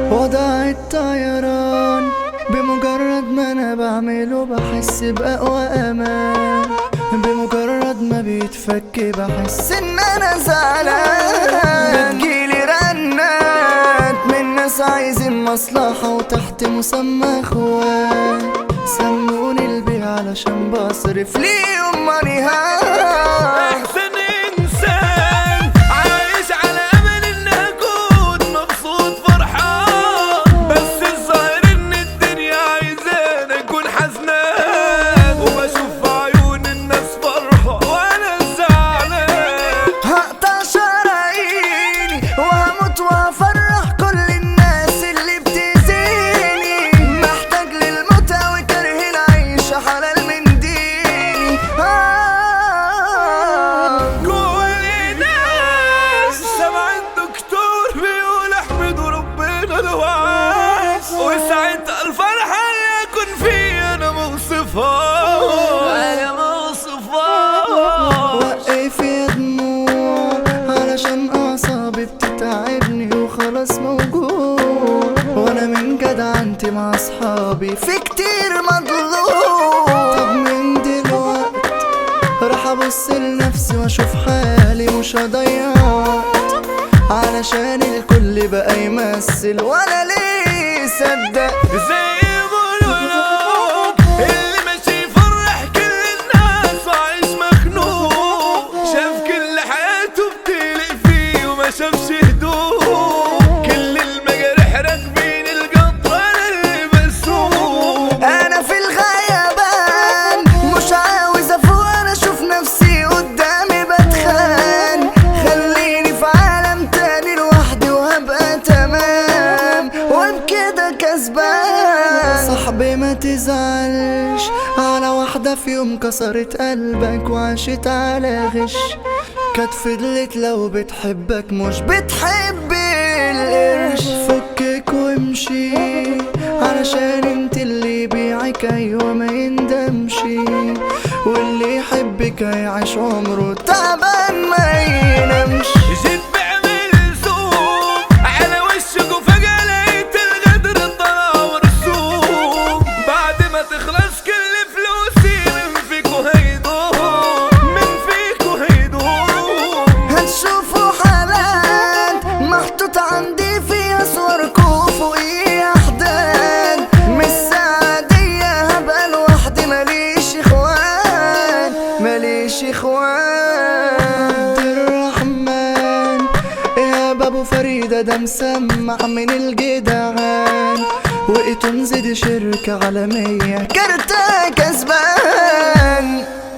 وضع الطيران بمجرد ما انا بعمله بحس بأقوى امان بمجرد ما بيتفك بحس ان انا زعلان بتجيلي رنات من ناس عايزين مصلحة وتحت مسمى اخوان سموني البيع علشان بصرف ليهم ماني هاي احسن انسان عايش على امل اني اكون مبسوط فرحان بس الظاهر ان الدنيا عايزاني اكون حزنان وبشوف في عيون الناس فرحة وانا زعلان هقطع شراييني وهموت وهفرح كل الناس اللي بتأذيني محتاج للمتعة وكره العيشة حلال من ديني آه كل الناس سمع الدكتور بيقول احمدوا ربنا لو عاش وساعتها الفرحة اللي اكون فيها انا موصفها انا موصفها وقف يا دموع علشان أعصابي بتتعبني وخلاص موجوع وأنا من جدعنتي مع أصحابي في كتير مضلوع طب من دلوقت راح أبص لنفسي وأشوف حالي مش هضيع وقت علشان الكل بقى يمثل وأنا ليه صدق زي مولود اللي ماشي يفرح كل الناس وعايش مخنوق شاف كل حياته بتقلق فيه وما شافش هدوء كل المجارح راكبين القطر انا اللي بسوق انا في الغيابان مش عاوز افوق انا اشوف نفسي قدامي بتخان خليني في عالم تاني لوحدي وهبقى تمام وبكده كسبان صاحبي ما تزعلش على واحدة في يوم كسرت قلبك وعاشت على غش كانت فضلت لو بتحبك مش بتحب القرش فكك وامشي علشان انت اللي بيعك ايوه ما يندمش واللي يحبك هيعيش عمره تعبان ما ينامش جيت بعمل زوم على وشك وفجأة لقيت الغدر طلع مرسوم بعد ما تخلص كل فلوسي من فيكو هيدوم من فيكو هيدوم هتشوفوا حالات محطوط عندي في صوركوا فوقي احداد مش سعادية هبقى لوحدي ماليش اخوان ماليش اخوان عبد الرحمن يا بابو فريدة ده مسمع من الجدعان وقيتوا نزيد شركة عالمية كارتة كسبان